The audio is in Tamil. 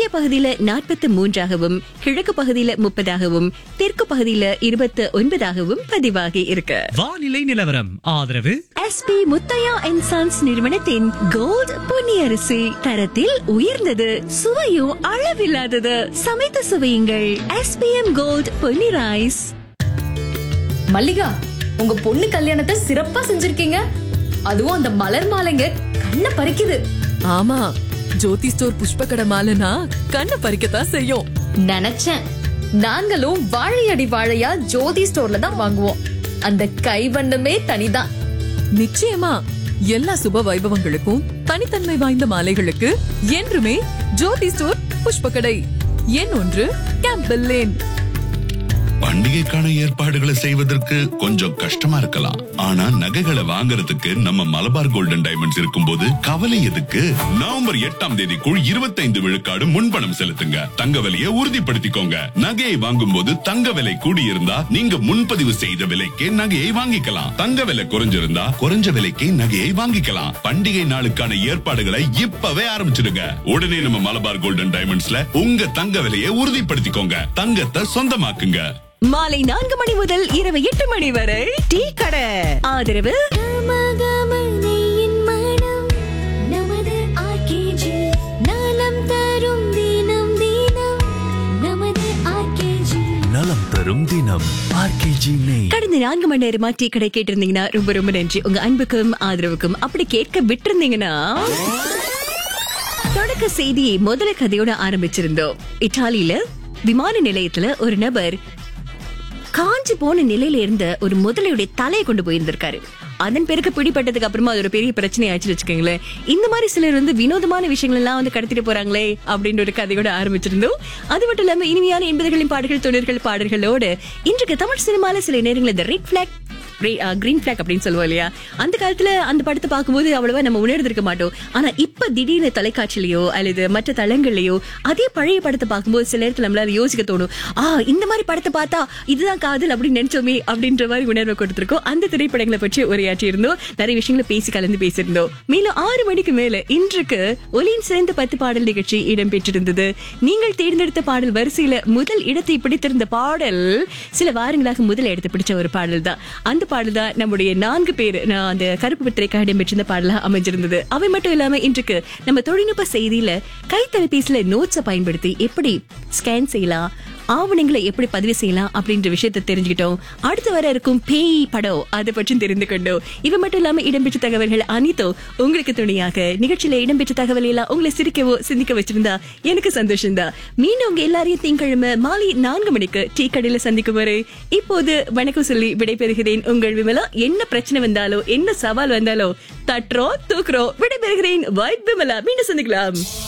பகுதியில நாற்பத்து மூன்றாகவும் கிழக்கு பகுதியில முப்பதாகவும் தெற்கு பகுதியில இருபத்து ஒன்பதாகவும் பதிவாகி இருக்கு வானிலை நிலவரம் ஆதரவு எஸ்பி முத்தையா அண்ட் சன்ஸ் நிறுவனத்தின் கோல்ட் பொன்னியரிசி தரத்தில் உயர்ந்தது சுவையும் அளவில்லாதது சமைத்து சுவையுங்கள் SPM gold Ponni rice Mallika உங்க பொண்ணு கல்யாணத்தை சிறப்பா செஞ்சிருக்கீங்க அதுவும் அந்த மலர் மாலைங்க கண்ணை பறிக்குது ஆமா ஜோதி ஸ்டோர் புஷ்ப கடை மாலைனா கண்ணை பறிக்கத்தான் செய்யும் நினைச்சேன் நாங்களும் வாழையடி வாழையா ஜோதி ஸ்டோர்ல தான் வாங்குவோம் அந்த கைவண்ணமே தனிதான் நிச்சயமா எல்லா சுப வைபவங்களுக்கும் தனித்தன்மை வாய்ந்த மாலைகளுக்கு என்றுமே ஜோதி ஸ்டோர் புஷ்ப கடை எண் ஒன்று கேம்பல் லேன் பண்டிகைக்கான ஏற்பாடுகளை செய்வதற்கு கொஞ்சம் கஷ்டமா இருக்கலாம் ஆனா நகைகளை வாங்குறதுக்கு நம்ம மலபார் கோல்டன் டைமண்ட்ஸ் இருக்கும்போது கவலை எதுக்கு நவம்பர் எட்டாம் தேதிக்குள் இருபத்தைந்து விழுக்காடு முன்பணம் செலுத்துங்க தங்க விலையை உறுதிப்படுத்திக்கோங்க நகையை வாங்கும் போது தங்க விலை கூடியிருந்தா நீங்க முன்பதிவு செய்த விலைக்கே நகையை வாங்கிக்கலாம் தங்க விலை குறைஞ்சிருந்தா குறைஞ்ச விலைக்கே நகையை வாங்கிக்கலாம் பண்டிகை நாளுக்கான ஏற்பாடுகளை இப்பவே ஆரம்பிச்சிடுங்க உடனே நம்ம மலபார் கோல்டன் டைமண்ட்ஸ்ல உங்க தங்க விலையை உறுதிப்படுத்திக்கோங்க தங்கத்தை சொந்தமாக்குங்க மாலை நான்கு மணி முதல் இரவு எட்டு மணி வரை டீ கடை ஆதரவு நலம் தரும் தினம் ஆர்கேஜி நெய் கடந்த நான்கு மணி நேரமா டீ கடை கேட்டிருந்தீங்கன்னா ரொம்ப ரொம்ப நன்றி உங்க அன்புக்கும் ஆதரவுக்கும் அப்படி கேட்க விட்டிருந்தீங்கன்னா தொடக்க செய்தி முதல கதையோட ஆரம்பிச்சிருந்தோம் இத்தாலியில விமான நிலையத்துல ஒரு நபர் காஞ்சி போன நிலையில இருந்த ஒரு முதலையுடைய தலையை கொண்டு போயிருந்திருக்காரு அதன் பிறகு பிடிப்பட்டதுக்கு அப்புறமா அது ஒரு பெரிய பிரச்சனை ஆச்சு வச்சுக்கோங்களேன் இந்த மாதிரி சிலர் வந்து வினோதமான விஷயங்கள் எல்லாம் வந்து கடத்திட்டு போறாங்களே அப்படின்ற ஒரு கதையோட ஆரம்பிச்சிருந்தோம் அது மட்டும் இல்லாம இனிமையான எண்பதுகளின் பாடல்கள் தொண்ணூறுகள் பாடல்களோடு இன்றைக்கு தமிழ் சினிமால சில நேரங்களில் இந்த ரெட் பிளாக் கிரீன் பிளாக் அப்படின்னு சொல்லுவோம் இல்லையா அந்த காலத்துல அந்த படத்தை பார்க்கும்போது அவ்வளவா நம்ம உணர்ந்திருக்க மாட்டோம் ஆனா இப்ப திடீர்னு தொலைக்காட்சியிலயோ அல்லது மற்ற தளங்கள்லயோ அதே பழைய படத்தை பார்க்கும்போது சில நேரத்துல நம்மளால யோசிக்க தோணும் ஆ இந்த மாதிரி படத்தை பார்த்தா இதுதான் காதல் அப்படின்னு நினைச்சோமே அப்படின்ற மாதிரி உணர்வை கொடுத்திருக்கோம் அந்த திரைப்படங்களை பற்றி உரையாற்றி இருந்தோம் நிறைய விஷயங்களை பேசி கலந்து பேசியிருந்தோம் மேலும் ஆறு மணிக்கு மேல இன்றைக்கு ஒலியின் சிறந்த பத்து பாடல் நிகழ்ச்சி இடம்பெற்றிருந்தது நீங்கள் தேர்ந்தெடுத்த பாடல் வரிசையில முதல் இடத்தை பிடித்திருந்த பாடல் சில வாரங்களாக முதல் இடத்தை பிடிச்ச ஒரு பாடல் தான் அந்த பாடல் தான் நம்முடைய நான்கு பேர் நான் அந்த கருப்பு பத்திரிக்கை இடம்பெற்றிருந்த பாடலா அமைஞ்சிருந்தது அவை மட்டும் இல்லாம இன்றைக்கு நம்ம தொழில்நுட்ப செய்தியில கைத்தலைபேசியில நோட்ஸை பயன்படுத்தி எப்படி ஸ்கேன் செய்யலாம் ஆவணங்களை எப்படி பதிவு செய்யலாம் அப்படின்ற விஷயத்தை தெரிஞ்சுக்கிட்டோம் அடுத்து வர இருக்கும் பேய் படம் அதை பற்றி தெரிந்து கொண்டோம் இவை மட்டும் இல்லாம இடம்பெற்ற தகவல்கள் அனைத்தும் உங்களுக்கு துணையாக நிகழ்ச்சியில இடம்பெற்ற தகவல் எல்லாம் உங்களை சிரிக்கவோ சிந்திக்க வச்சிருந்தா எனக்கு சந்தோஷம் தான் மீண்டும் உங்க எல்லாரையும் திங்கிழமை மாலை நான்கு மணிக்கு டீ கடையில சந்திக்கும் வரை இப்போது வணக்கம் சொல்லி விடைபெறுகிறேன் உங்கள் விமலா என்ன பிரச்சனை வந்தாலோ என்ன சவால் வந்தாலோ தட்டுறோம் தூக்குறோம் விடைபெறுகிறேன் வைப் விமலா மீண்டும் சந்திக்கலாம்